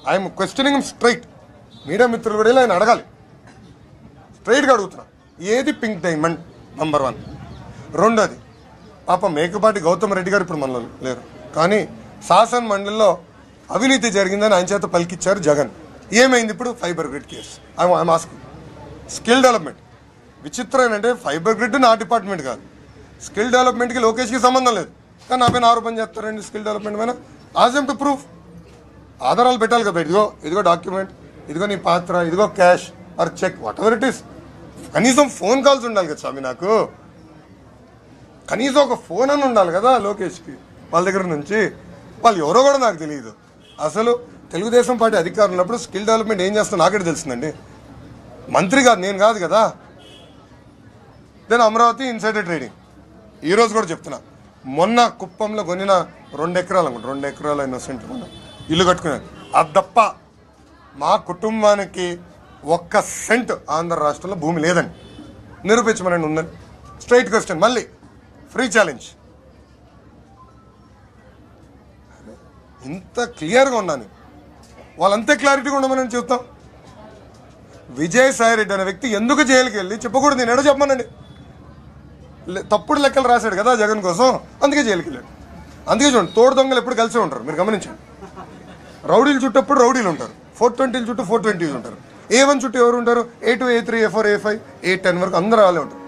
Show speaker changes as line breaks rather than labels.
I'm questioning straight media మిత్రులు కూడా ఆయన అడగాలి స్ట్రైట్గా అడుగుతున్నా ఏది పింక్ డైమండ్ నంబర్ వన్ రెండోది పాప మేకపాటి గౌతమ్ రెడ్డి గారు ఇప్పుడు మనలో లేరు కానీ శాసన మండలిలో అవినీతి జరిగిందని ఆయన చేత పలికిచ్చారు జగన్ ఏమైంది ఇప్పుడు ఫైబర్ గ్రిడ్ కేసు ఐ మాస్క్ స్కిల్ డెవలప్మెంట్ విచిత్రం ఏంటంటే ఫైబర్ గ్రిడ్ నా డిపార్ట్మెంట్ కాదు స్కిల్ డెవలప్మెంట్కి లోకేష్కి సంబంధం లేదు కానీ నా పైన ఆరోపణ చేస్తారండి స్కిల్ డెవలప్మెంట్ పైన ఆజమ్ టు ప్రూఫ్ ఆధారాలు పెట్టాలి కదా ఇదిగో ఇదిగో డాక్యుమెంట్ ఇదిగో నీ పాత్ర ఇదిగో cash or cheque whatever it is కనీసం ఫోన్ కాల్స్ ఉండాలి కదా స్వామి నాకు కనీసం ఒక ఫోన్ అని ఉండాలి కదా లోకేష్కి వాళ్ళ దగ్గర నుంచి వాళ్ళు ఎవరో కూడా నాకు తెలియదు అసలు తెలుగుదేశం పార్టీ అధికారం ఉన్నప్పుడు స్కిల్ డెవలప్మెంట్ ఏం చేస్తా నాకే తెలిసిందండి మంత్రి కాదు నేను కాదు కదా దెన్ అమరావతి ఇన్సైడర్ ట్రేడింగ్ ఈ రోజు కూడా చెప్తున్నా మొన్న కుప్పంలో కొనిన రెండు ఎకరాలు అనుకుంటా రెండు ఎకరాలు ఇన్నోసెంట్ కొన్న ఇల్లు కట్టుకున్నాను అది తప్ప మా కుటుంబానికి ఒక్క సెంట్ ఆంధ్ర రాష్ట్రంలో భూమి లేదండి నిరూపించమని ఉందని స్ట్రైట్ క్వశ్చన్ మళ్ళీ ఫ్రీ ఛాలెంజ్ ఇంత క్లియర్గా ఉన్నాను వాళ్ళంతే క్లారిటీగా ఉండమని చెప్తాం విజయసాయి రెడ్డి అనే వ్యక్తి ఎందుకు జైలుకి వెళ్ళి చెప్పకూడదు నేను ఎడో చెప్పమనండి లే- తప్పుడు లెక్కలు రాశాడు కదా జగన్ కోసం అందుకే జైలుకి వెళ్ళాడు అందుకే చూడండి తోడు దొంగలు ఎప్పుడు కలిసే ఉంటారు మీరు గమనించండి రౌడీలు చుట్టూ ఎప్పుడు రౌడీలు ఉంటారు ఫోర్ ట్వంటీల చుట్టూ ఫోర్ ట్వంటీలు ఉంటారు ఏ వన్ చుట్టూ ఎవరు ఉంటారు A two A three A four A five A ten వరకు అందరూ వాళ్ళే ఉంటారు